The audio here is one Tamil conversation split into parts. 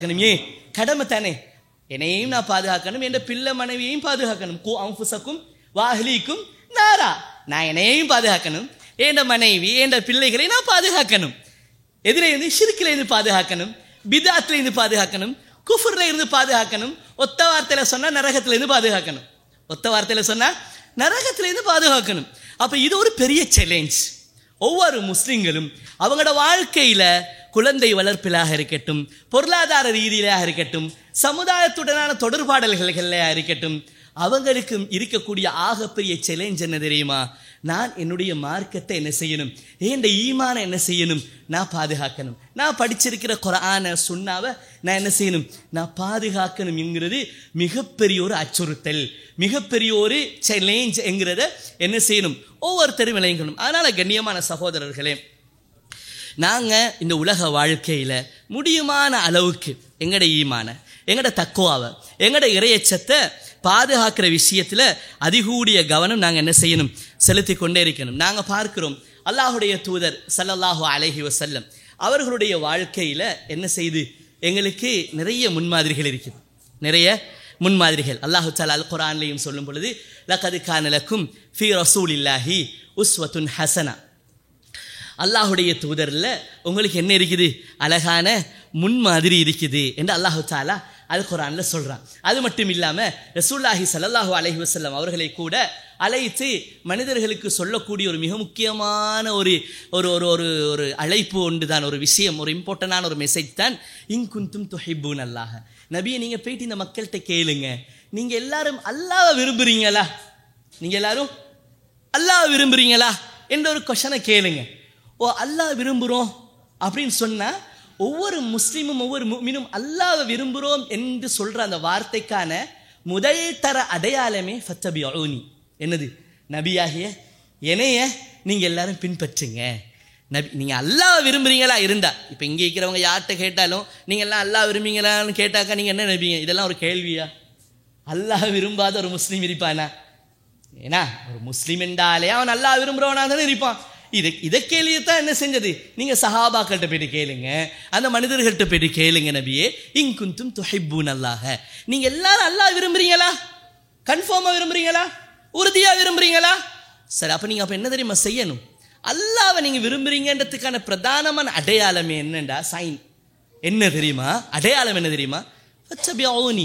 பாதுகாக்கணும் ஏன் கடமை தானே என்னையும் நான் பாதுகாக்கணும் என் பிள்ளை மனைவியையும் பாதுகாக்கணும் கு அம்புசக்கும் வாஹ்லிக்கும் நாரா நான் என்னையும் பாதுகாக்கணும் என் மனைவி என் பிள்ளைகளை நான் பாதுகாக்கணும் எதிரே இருந்து ஷிர்கில இருந்து பாதுகாக்கணும் பிதாத்துல இருந்து பாதுகாக்கணும் குஃபுர்ல இருந்து பாதுகாக்கணும் ஒத்த வார்த்தையில சொன்னா நரகத்துல இருந்து பாதுகாக்கணும் ஒத்த வார்த்தையில சொன்னா நரகத்துல இருந்து பாதுகாக்கணும் அப்ப இது ஒரு பெரிய சேலஞ்ச் ஒவ்வொரு முஸ்லிம்களும் அவங்களோட வாழ்க்கையில குழந்தை வளர்ப்பிலாக இருக்கட்டும் பொருளாதார ரீதியிலாக இருக்கட்டும் சமுதாயத்துடனான தொடர்பாடல்களாக இருக்கட்டும் அவங்களுக்கு இருக்கக்கூடிய ஆகப்பெரிய சேலஞ்ச் என்ன தெரியுமா நான் என்னுடைய மார்க்கத்தை என்ன செய்யணும் ஏன் ஈமான என்ன செய்யணும் நான் பாதுகாக்கணும் நான் படிச்சிருக்கிற குரான சுண்ணாவை நான் என்ன செய்யணும் நான் பாதுகாக்கணும் என்கிறது மிகப்பெரிய ஒரு அச்சுறுத்தல் மிகப்பெரிய ஒரு சேலஞ்ச் என்கிறத என்ன செய்யணும் ஒவ்வொருத்தரும் விளையங்களும் அதனால கண்ணியமான சகோதரர்களே நாங்கள் இந்த உலக வாழ்க்கையில் முடியுமான அளவுக்கு எங்கட ஈமான எங்கட தக்குவாவை எங்கட இறையச்சத்தை பாதுகாக்கிற விஷயத்தில் அதிகூடிய கவனம் நாங்கள் என்ன செய்யணும் செலுத்தி கொண்டே இருக்கணும் நாங்கள் பார்க்கிறோம் அல்லாஹுடைய தூதர் சல்லல்லாஹு அலைஹி வசல்லம் அவர்களுடைய வாழ்க்கையில் என்ன செய்து எங்களுக்கு நிறைய முன்மாதிரிகள் இருக்குது நிறைய முன்மாதிரிகள் அல்லாஹு தாலா அல் குரான்லையும் சொல்லும் பொழுது லக்கது கானலக்கும் ஃபி ரசூல் இல்லாஹி உஸ்வத்துன் ஹசனா அல்லாஹுடைய தூதரில் உங்களுக்கு என்ன இருக்குது அழகான முன்மாதிரி இருக்குது என்று அல்லாஹு தாலா அல் குரான்ல சொல்றான் அது மட்டும் இல்லாம ரசூல்லாஹி சல்லாஹூ அலஹி வசல்லம் அவர்களை கூட அழைத்து மனிதர்களுக்கு சொல்லக்கூடிய ஒரு மிக முக்கியமான ஒரு ஒரு ஒரு ஒரு ஒரு அழைப்பு ஒன்று தான் ஒரு விஷயம் ஒரு இம்பார்ட்டண்டான ஒரு மெசேஜ் தான் இங்குந்தும் துஹிபூன் அல்லாஹ் நபியை நீங்க போயிட்டு இந்த மக்கள்கிட்ட கேளுங்க நீங்க எல்லாரும் அல்லாவை விரும்புறீங்களா நீங்க எல்லாரும் அல்லாஹ் விரும்புறீங்களா என்ற ஒரு கொஷனை கேளுங்க ஓ அல்லாஹ் விரும்புகிறோம் அப்படின்னு சொன்னால் ஒவ்வொரு முஸ்லீமும் ஒவ்வொரு மீனும் அல்லாஹ் விரும்புகிறோம் என்று சொல்கிற அந்த வார்த்தைக்கான முதல் தர அடையாளமே ஃபத்தபி அவுனி என்னது நபியாகிய என்னைய நீங்கள் எல்லாரும் பின்பற்றுங்க நபி நீங்கள் அல்லாஹ் விரும்புறீங்களா இருந்தா இப்போ இங்கே இருக்கிறவங்க யார்கிட்ட கேட்டாலும் நீங்கள் எல்லாம் அல்லாஹ் விரும்புறீங்களான்னு கேட்டாக்கா நீங்கள் என்ன நபிங்க இதெல்லாம் ஒரு கேள்வியா அல்லாஹ் விரும்பாத ஒரு முஸ்லீம் இருப்பானா ஏன்னா ஒரு முஸ்லீம் என்றாலே அவன் நல்லா விரும்புகிறவனா தானே இருப்பான் இது இதை கேள்வியத்தான் என்ன செஞ்சது நீங்க சஹாபாக்கள்கிட்ட போயிட்டு கேளுங்க அந்த மனிதர்கள்ட்ட போயிட்டு கேளுங்க நபியே இங்குந்தும் துஹிப்பூன் அல்லாஹ நீங்க எல்லாரும் அல்லாஹ் விரும்புறீங்களா கன்ஃபார்மா விரும்புறீங்களா உறுதியா விரும்புறீங்களா சரி அப்ப நீங்க அப்ப என்ன தெரியுமா செய்யணும் அல்லாவை நீங்க விரும்புறீங்கன்றதுக்கான பிரதானமான அடையாளம் என்னண்டா சைன் என்ன தெரியுமா அடையாளம் என்ன தெரியுமா நீ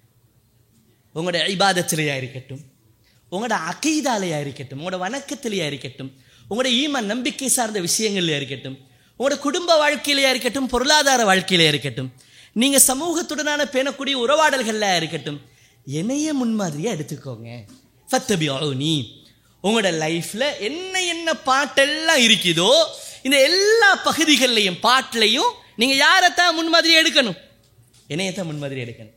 உங்களோட ஐபாதத்திலேயா இருக்கட்டும் உங்களோட அகைதாலையா இருக்கட்டும் உங்களோட வணக்கத்திலேயா இருக்கட்டும் உங்களோட ஈம நம்பிக்கை சார்ந்த விஷயங்கள்லையா இருக்கட்டும் உங்களோட குடும்ப வாழ்க்கையிலையா இருக்கட்டும் பொருளாதார வாழ்க்கையிலையா இருக்கட்டும் நீங்கள் சமூகத்துடனான பேணக்கூடிய உறவாடல்கள்ல இருக்கட்டும் என்னைய முன்மாதிரியாக எடுத்துக்கோங்க ஃபத்தபி நீ உங்களோட லைஃப்பில் என்ன என்ன பாட்டெல்லாம் இருக்குதோ இந்த எல்லா பகுதிகள்லையும் பாட்டிலையும் நீங்கள் யாரைத்தான் முன்மாதிரி எடுக்கணும் என்னையத்தான் முன்மாதிரி எடுக்கணும்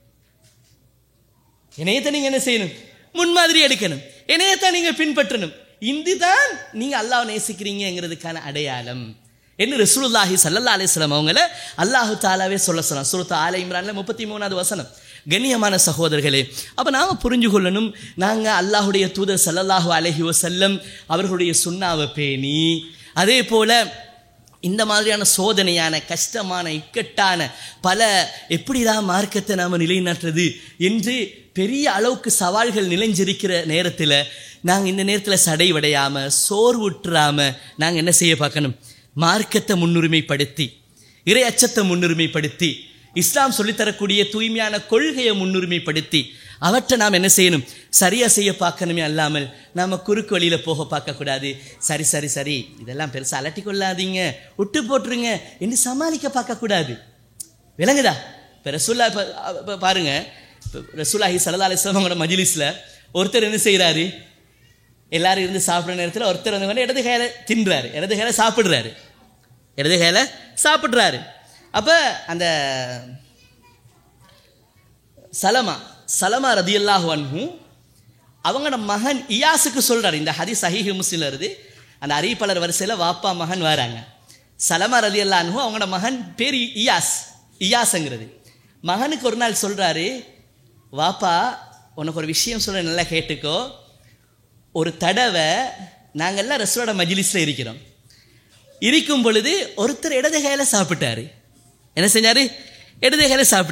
என்னையத்தை நீங்கள் என்ன செய்யணும் முன்மாதிரி எடுக்கணும் என்னையத்தான் நீங்கள் பின்பற்றணும் இதுதான் நீங்க அல்லாஹ் நேசிக்கிறீங்கிறதுக்கான அடையாளம் என்ன ரசூலுல்லாஹி சல்லல்லா அலிஸ்லாம் அவங்கள அல்லாஹு தாலாவே சொல்ல சொல்லலாம் சுருத்த ஆல இம்ரான்ல முப்பத்தி மூணாவது வசனம் கண்ணியமான சகோதரர்களே அப்போ நாம் புரிஞ்சு கொள்ளணும் நாங்கள் அல்லாஹுடைய தூதர் சல்லல்லாஹு அலஹி வசல்லம் அவர்களுடைய சுண்ணாவை பேணி அதே போல இந்த மாதிரியான சோதனையான கஷ்டமான இக்கட்டான பல எப்படிதான் மார்க்கத்தை நாம் நிலைநாட்டுறது என்று பெரிய அளவுக்கு சவால்கள் நிலைஞ்சிருக்கிற நேரத்தில் நாங்கள் இந்த நேரத்தில் சடைவடையாமல் சோர்வுற்றாமல் நாங்கள் என்ன செய்ய பார்க்கணும் மார்க்கத்தை முன்னுரிமைப்படுத்தி இறை அச்சத்தை முன்னுரிமைப்படுத்தி இஸ்லாம் சொல்லித்தரக்கூடிய தூய்மையான கொள்கையை முன்னுரிமைப்படுத்தி அவற்றை நாம் என்ன செய்யணும் சரியாக செய்ய பார்க்கணுமே அல்லாமல் நாம் குறுக்கு வழியில் போக பார்க்கக்கூடாது சரி சரி சரி இதெல்லாம் பெருசாக அலட்டி கொள்ளாதீங்க விட்டு போட்டுருங்க என்று சமாளிக்க பார்க்கக்கூடாது விளங்குதா இப்போ ரசூல்லா இப்போ பாருங்க ரசூலாஹி சல்லா அலிஸ்லாம் அவங்களோட மஜிலிஸில் ஒருத்தர் என்ன செய்கிறாரு எல்லாரும் இருந்து சாப்பிட்ற நேரத்தில் ஒருத்தர் வந்து கொண்டு இடது கையில் தின்றாரு இடது கையில் சாப்பிட்றாரு இடது கையில் சாப்பிட்றாரு அப்போ அந்த சலமா சலமா ரதியல்லாஹு அன்ஹு அவங்களோட மகன் இயாஸுக்கு சொல்கிறார் இந்த ஹதி சஹிஹி முஸ்லிம் வருது அந்த அறிவிப்பாளர் வரிசையில் வாப்பா மகன் வராங்க சலமா ரதியல்லா அன்ஹு அவங்களோட மகன் பேர் இயாஸ் இயாஸுங்கிறது மகனுக்கு ஒரு நாள் சொல்கிறாரு வாப்பா உனக்கு ஒரு விஷயம் சொல்ல நல்லா கேட்டுக்கோ ஒரு தடவை நாங்கள்லாம் ரசூலோட மஜிலிஸில் இருக்கிறோம் இருக்கும் பொழுது ஒருத்தர் இடது கையில் சாப்பிட்டாரு என்ன செஞ்சாரு இடது கையில் சாப்பிட்டு